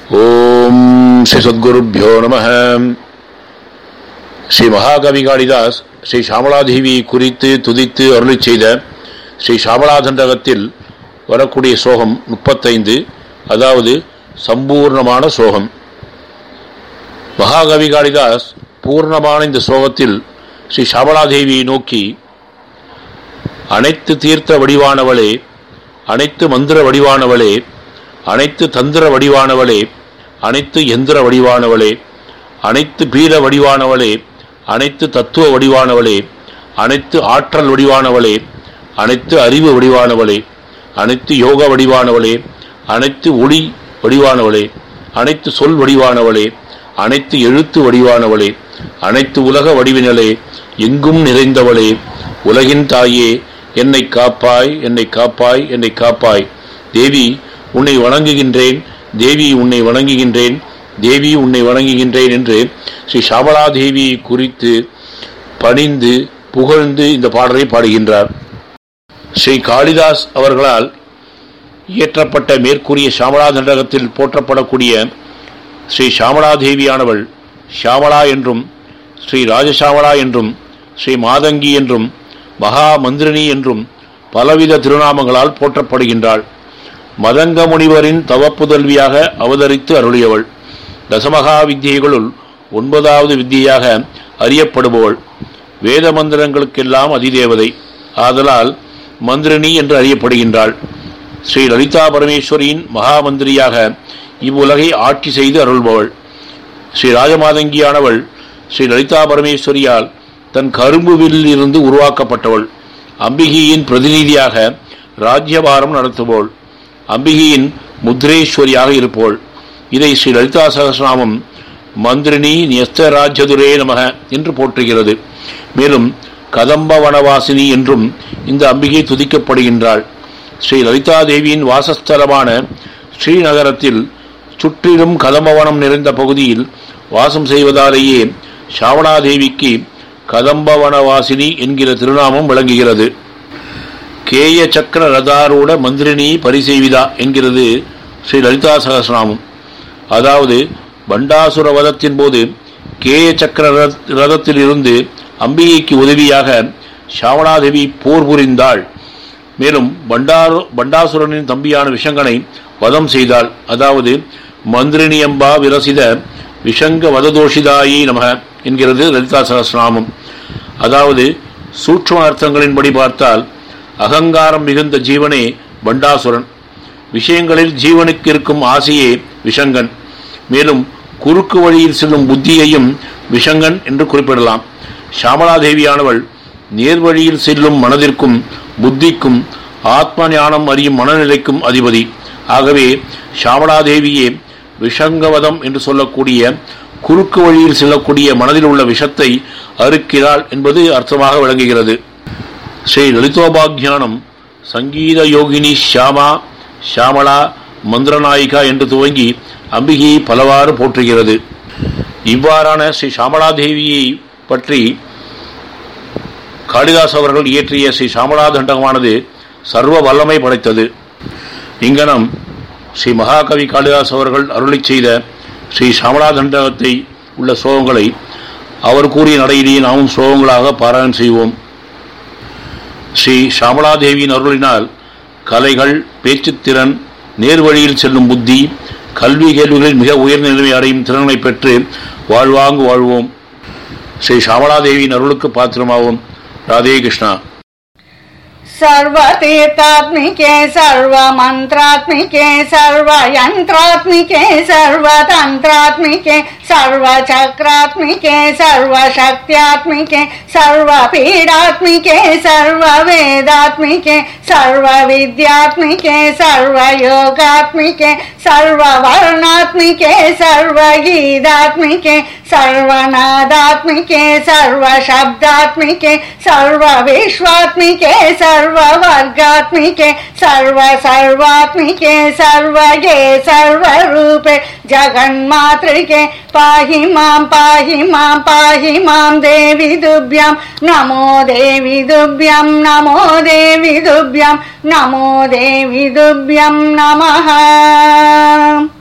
ஓம் ஸ்ரீ சத்குருப்பியோ நம ஸ்ரீ மகாகவி காளிதாஸ் ஸ்ரீ சாமலாதேவி குறித்து துதித்து அருளி செய்த ஸ்ரீ சாமலாதண்டகத்தில் வரக்கூடிய சோகம் முப்பத்தைந்து அதாவது சம்பூர்ணமான சோகம் மகாகவி காளிதாஸ் பூர்ணமான இந்த சோகத்தில் ஸ்ரீ சாமலாதேவியை நோக்கி அனைத்து தீர்த்த வடிவானவளே அனைத்து மந்திர வடிவானவளே அனைத்து தந்திர வடிவானவளே அனைத்து எந்திர வடிவானவளே அனைத்து பீட வடிவானவளே அனைத்து தத்துவ வடிவானவளே அனைத்து ஆற்றல் வடிவானவளே அனைத்து அறிவு வடிவானவளே அனைத்து யோக வடிவானவளே அனைத்து ஒளி வடிவானவளே அனைத்து சொல் வடிவானவளே அனைத்து எழுத்து வடிவானவளே அனைத்து உலக வடிவினலே எங்கும் நிறைந்தவளே உலகின் தாயே என்னை காப்பாய் என்னை காப்பாய் என்னை காப்பாய் தேவி உன்னை வணங்குகின்றேன் தேவி உன்னை வணங்குகின்றேன் தேவி உன்னை வணங்குகின்றேன் என்று ஸ்ரீ சாமலாதேவியை குறித்து பணிந்து புகழ்ந்து இந்த பாடலை பாடுகின்றார் ஸ்ரீ காளிதாஸ் அவர்களால் இயற்றப்பட்ட மேற்கூறிய சாமலாதண்டகத்தில் போற்றப்படக்கூடிய ஸ்ரீ சாமலாதேவியானவள் ஷாமலா என்றும் ஸ்ரீ ராஜசாமலா என்றும் ஸ்ரீ மாதங்கி என்றும் மகா மந்திரினி என்றும் பலவித திருநாமங்களால் போற்றப்படுகின்றாள் மதங்க முனிவரின் தவப்புதல்வியாக அவதரித்து அருளியவள் தசமகா வித்தியைகளுள் ஒன்பதாவது வித்தியாக அறியப்படுபவள் வேத மந்திரங்களுக்கெல்லாம் அதிதேவதை ஆதலால் மந்திரினி என்று அறியப்படுகின்றாள் ஸ்ரீ லலிதா பரமேஸ்வரியின் மகாமந்திரியாக இவ்வுலகை ஆட்சி செய்து அருள்பவள் ஸ்ரீ ராஜமாதங்கியானவள் ஸ்ரீ லலிதா பரமேஸ்வரியால் தன் கரும்புவில் இருந்து உருவாக்கப்பட்டவள் அம்பிகையின் பிரதிநிதியாக ராஜ்யபாரம் நடத்துபவள் அம்பிகையின் முத்ரேஸ்வரியாக இருப்பவள் இதை ஸ்ரீ லலிதா சகசிரநாமம் மந்திரினி நியஸ்தராஜதுரே நமக என்று போற்றுகிறது மேலும் கதம்ப வனவாசினி என்றும் இந்த அம்பிகை துதிக்கப்படுகின்றாள் ஸ்ரீ லலிதா தேவியின் வாசஸ்தலமான ஸ்ரீநகரத்தில் சுற்றிலும் கதம்பவனம் நிறைந்த பகுதியில் வாசம் செய்வதாலேயே சாவணாதேவிக்கு கதம்பவனவாசினி என்கிற திருநாமம் விளங்குகிறது கேய சக்கர ரதாரூட மந்திரினி பரிசெய்விதா என்கிறது ஸ்ரீ லலிதா சகசிரநாமம் அதாவது பண்டாசுர வதத்தின் போது கேய சக்கர ரதத்தில் இருந்து அம்பிகைக்கு உதவியாக சாவணாதேவி போர் புரிந்தாள் மேலும் பண்டாரு பண்டாசுரனின் தம்பியான விஷங்கனை வதம் செய்தாள் அதாவது மந்திரினியம்பா விரசித விஷங்க வததோஷிதாயி நமக என்கிறது லலிதா சகசிரநாமம் அதாவது சூட்சம அர்த்தங்களின்படி பார்த்தால் அகங்காரம் மிகுந்த ஜீவனே பண்டாசுரன் விஷயங்களில் ஜீவனுக்கு இருக்கும் ஆசையே விஷங்கன் மேலும் குறுக்கு வழியில் செல்லும் புத்தியையும் விஷங்கன் என்று குறிப்பிடலாம் ஷாமலாதேவியானவள் நேர்வழியில் செல்லும் மனதிற்கும் புத்திக்கும் ஆத்ம ஞானம் அறியும் மனநிலைக்கும் அதிபதி ஆகவே ஷாமலாதேவியே விஷங்கவதம் என்று சொல்லக்கூடிய குறுக்கு வழியில் செல்லக்கூடிய மனதில் உள்ள விஷத்தை அறுக்கிறாள் என்பது அர்த்தமாக விளங்குகிறது ஸ்ரீ லலிதோபாக்கியானம் சங்கீத யோகினி ஷியாமா ஷியாமலா மந்திரநாயிகா என்று துவங்கி அம்பிகையை பலவாறு போற்றுகிறது இவ்வாறான ஸ்ரீ சாமலாதேவியை பற்றி காளிதாஸ் அவர்கள் இயற்றிய ஸ்ரீ சாமலாதண்டகமானது சர்வ வல்லமை படைத்தது இங்கனம் ஸ்ரீ மகாகவி காளிதாஸ் அவர்கள் அருளி செய்த ஸ்ரீ சாமலாதண்டகத்தை உள்ள சோகங்களை அவர் கூறிய நடையிலேயே நாமும் சோகங்களாக பாராயணம் செய்வோம் ஸ்ரீ சாமலாதேவியின் அருளினால் கலைகள் பேச்சுத்திறன் நேர்வழியில் செல்லும் புத்தி கல்வி கேள்விகளில் மிக உயர்ந்த நிலைமை அடையும் திறனை பெற்று வாழ்வாங்கு வாழ்வோம் ஸ்ரீ சாமலாதேவியின் அருளுக்கு பாத்திரமாவோம் ராதே கிருஷ்ணா सर्वतीर्थात्मिके सर्वमन्त्रात्मिके सर्वयन्त्रात्मिके सर्वतन्त्रात्मिके सर्वचक्रात्मिके सर्वशक्त्यात्मिके सर्वपीडात्मिके सर्ववेदात्मिके सर्वविद्यात्मिके सर्वयोगात्मिके सर्ववर्णात्मिके सर्वगीतात्मिके सर्वनादात्मिके सर्वशब्दात्मिके सर्वविश्वात्मिके सर्ववर्गात्मिके सर्वसर्वात्मिके सर्वगे सर्वरूपे जगन्मातृके पाहि मां पाहि मां पाहि मां देवि दुभ्यां नमो देवि दुभ्यां नमो देवि दुभ्यां नमो देवि दुभ्यां नमः